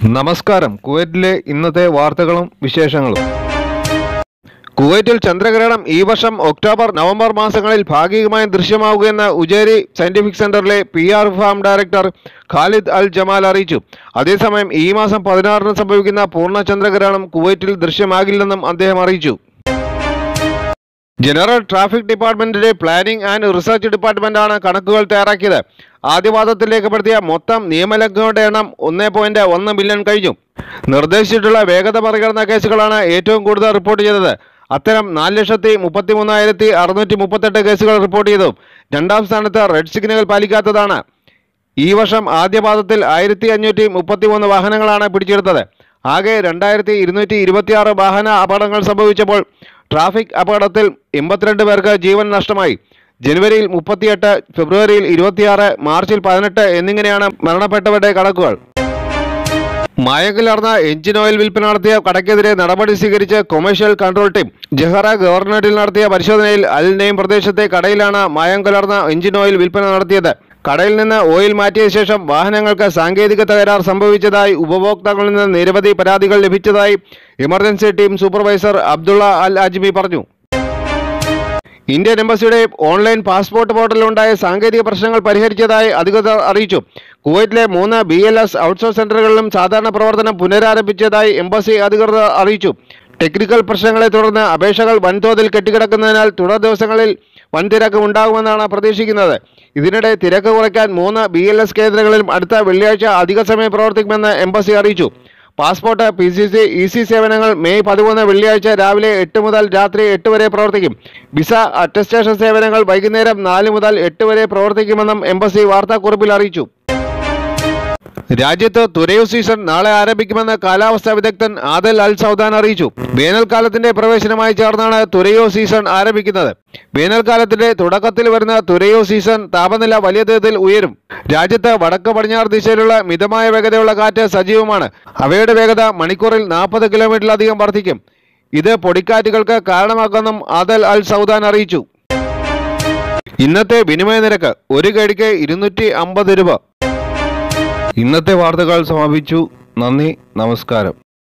നമസ്കാരം കുവൈറ്റിലെ ഇന്നത്തെ വാർത്തകളും വിശേഷങ്ങളും കുവൈറ്റിൽ ചന്ദ്രഗ്രഹണം ഈ വർഷം ഒക്ടോബർ നവംബർ മാസങ്ങളിൽ ഭാഗികമായി ദൃശ്യമാവുകയെന്ന് ഉജേരി സയന്റിഫിക് സെന്ററിലെ P R firm director Khalid Al Jamal അറിയിച്ചു അതേസമയം ഈ മാസം പതിനാറിന് സംഭവിക്കുന്ന പൂർണ്ണ ചന്ദ്രഗ്രഹണം കുവൈറ്റിൽ ദൃശ്യമാകില്ലെന്നും അദ്ദേഹം അറിയിച്ചു ജനറൽ ട്രാഫിക് ഡിപ്പാർട്ട്മെന്റിന്റെ പ്ലാനിംഗ് ആൻഡ് റിസർച്ച് ഡിപ്പാർട്ട്മെന്റാണ് കണക്കുകൾ തയ്യാറാക്കിയത് ആദ്യപാദത്തിൽ രേഖപ്പെടുത്തിയ മൊത്തം നിയമലംഘനങ്ങളുടെ എണ്ണം ഒന്നേ പോയിന്റ് ഒന്ന് മില്യൺ കഴിഞ്ഞു നിർദ്ദേശിച്ചിട്ടുള്ള വേഗത മറികടന്ന കേസുകളാണ് ഏറ്റവും കൂടുതൽ റിപ്പോർട്ട് ചെയ്തത് അത്തരം നാല് ലക്ഷത്തി മുപ്പത്തി മൂന്നായിരത്തി അറുന്നൂറ്റി മുപ്പത്തെട്ട് കേസുകൾ റിപ്പോർട്ട് ചെയ്തു രണ്ടാം സ്ഥാനത്ത് റെഡ് സിഗ്നൽ പാലിക്കാത്തതാണ് ഈ വർഷം ആദ്യ പാദത്തിൽ ആയിരത്തി അഞ്ഞൂറ്റി മുപ്പത്തി മൂന്ന് വാഹനങ്ങളാണ് പിടിച്ചെടുത്തത് ആകെ രണ്ടായിരത്തി ഇരുന്നൂറ്റി ഇരുപത്തിയാറ് വാഹന അപകടങ്ങൾ സംഭവിച്ചപ്പോൾ ട്രാഫിക് അപകടത്തിൽ എൺപത്തിരണ്ട് പേർക്ക് ജീവൻ നഷ്ടമായി ജനുവരിയിൽ മുപ്പത്തിയെട്ട് ഫെബ്രുവരിയിൽ ഇരുപത്തിയാറ് മാർച്ചിൽ പതിനെട്ട് എന്നിങ്ങനെയാണ് മരണപ്പെട്ടവരുടെ കണക്കുകൾ മായകലർന്ന എഞ്ചിൻ ഓയിൽ വിൽപ്പന നടത്തിയ കടയ്ക്കെതിരെ നടപടി സ്വീകരിച്ച് കൊമേഴ്ഷ്യൽ കൺട്രോൾ ടീം ജഹറ ഗവർണറേറ്റിൽ നടത്തിയ പരിശോധനയിൽ അൽ നെയ്ം പ്രദേശത്തെ കടയിലാണ് മായം കലർന്ന എഞ്ചിൻ ഓയിൽ വിൽപ്പന നടത്തിയത് കടയിൽ നിന്ന് ഓയിൽ മാറ്റിയ ശേഷം വാഹനങ്ങൾക്ക് സാങ്കേതിക തകരാർ സംഭവിച്ചതായി ഉപഭോക്താക്കളിൽ നിന്ന് നിരവധി പരാതികൾ ലഭിച്ചതായി emergency team supervisor Abdullah Al Ajmi പറഞ്ഞു ഇന്ത്യൻ എംബസിയുടെ ഓൺലൈൻ പാസ്പോർട്ട് പോർട്ടലിലുണ്ടായ സാങ്കേതിക പ്രശ്നങ്ങൾ പരിഹരിച്ചതായി അധികൃതർ അറിയിച്ചു കുവൈറ്റിലെ മൂന്ന് ബി എൽ എസ് ഔട്ട്സോഴ്സ് സെന്ററുകളിലും സാധാരണ പ്രവർത്തനം പുനരാരംഭിച്ചതായി എംബസി അധികൃതർ അറിയിച്ചു ടെക്നിക്കൽ പ്രശ്നങ്ങളെ തുടർന്ന് അപേക്ഷകൾ വൻതോതിൽ കെട്ടിക്കിടക്കുന്നതിനാൽ തുടർ ദിവസങ്ങളിൽ വൻ തിരക്ക് ഉണ്ടാകുമെന്നാണ് പ്രതീക്ഷിക്കുന്നത് ഇതിനിടെ തിരക്ക് കുറയ്ക്കാൻ മൂന്ന് ബി എൽ എസ് കേന്ദ്രങ്ങളിലും അടുത്ത വെള്ളിയാഴ്ച അധിക സമയം പ്രവർത്തിക്കുമെന്ന് എംബസി അറിയിച്ചു passport P C C E C സേവനങ്ങൾ മെയ് പതിമൂന്ന് വെള്ളിയാഴ്ച രാവിലെ എട്ട് മുതൽ രാത്രി എട്ട് വരെ പ്രവർത്തിക്കും വിസ അറ്റസ്റ്റേഷൻ സേവനങ്ങൾ വൈകുന്നേരം നാല് മുതൽ എട്ട് വരെ പ്രവർത്തിക്കുമെന്നും എംബസി വാർത്താക്കുറിപ്പിൽ അറിയിച്ചു രാജ്യത്ത് തുരയു സീസൺ നാളെ ആരംഭിക്കുമെന്ന് കാലാവസ്ഥാ വിദഗ്ധൻ ആദൽ അൽ സൗദാൻ അറിയിച്ചു വേനൽക്കാലത്തിന്റെ പ്രവേശനമായി ചേർന്നാണ് തുരയോ സീസൺ ആരംഭിക്കുന്നത് വേനൽക്കാലത്തിന്റെ തുടക്കത്തിൽ വരുന്ന തുരയോ സീസൺ താപനില വലിയ തോതിൽ ഉയരും രാജ്യത്ത് വടക്ക് പടിഞ്ഞാറ് ദിശയിലുള്ള മിതമായ വേഗതയുള്ള കാറ്റ് സജീവമാണ് അവയുടെ വേഗത മണിക്കൂറിൽ നാൽപ്പത് കിലോമീറ്ററിലധികം വർദ്ധിക്കും ഇത് പൊടിക്കാറ്റുകൾക്ക് കാരണമാക്കുമെന്നും ആദൽ അൽ സൗദാൻ അറിയിച്ചു ഇന്നത്തെ വിനിമയ നിരക്ക് ഒരു കടിക്ക് ഇരുന്നൂറ്റി അമ്പത് രൂപ ഇന്നത്തെ വാർത്തകൾ സമാപിച്ചു നന്ദി നമസ്കാരം